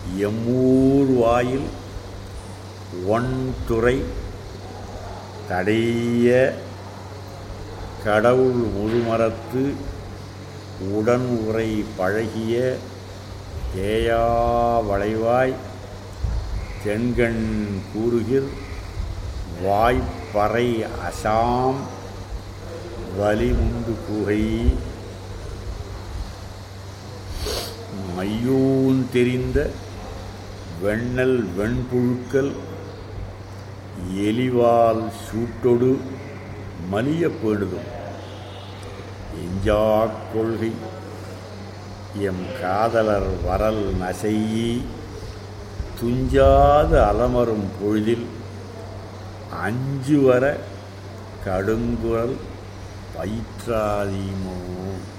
எம்மூர் வாயில் ஒன்துறை தடைய கடவுள் முழுமரத்து உடன் உரை பழகிய தேயா வளைவாய் தென்கண் கூறுகிர் வாய்ப்பறை அசாம் வலிமுண்டு குகை மையூன் தெரிந்த வெண்ணல் வெண்புழுக்கள் எலிவால் சூட்டொடு மலிய பேணுதும் எஞ்சா கொள்கை எம் காதலர் வரல் நசையி துஞ்சாது அலமரும் பொழுதில் அஞ்சு வர கடுங்குரல் பயிற்றாதீமோ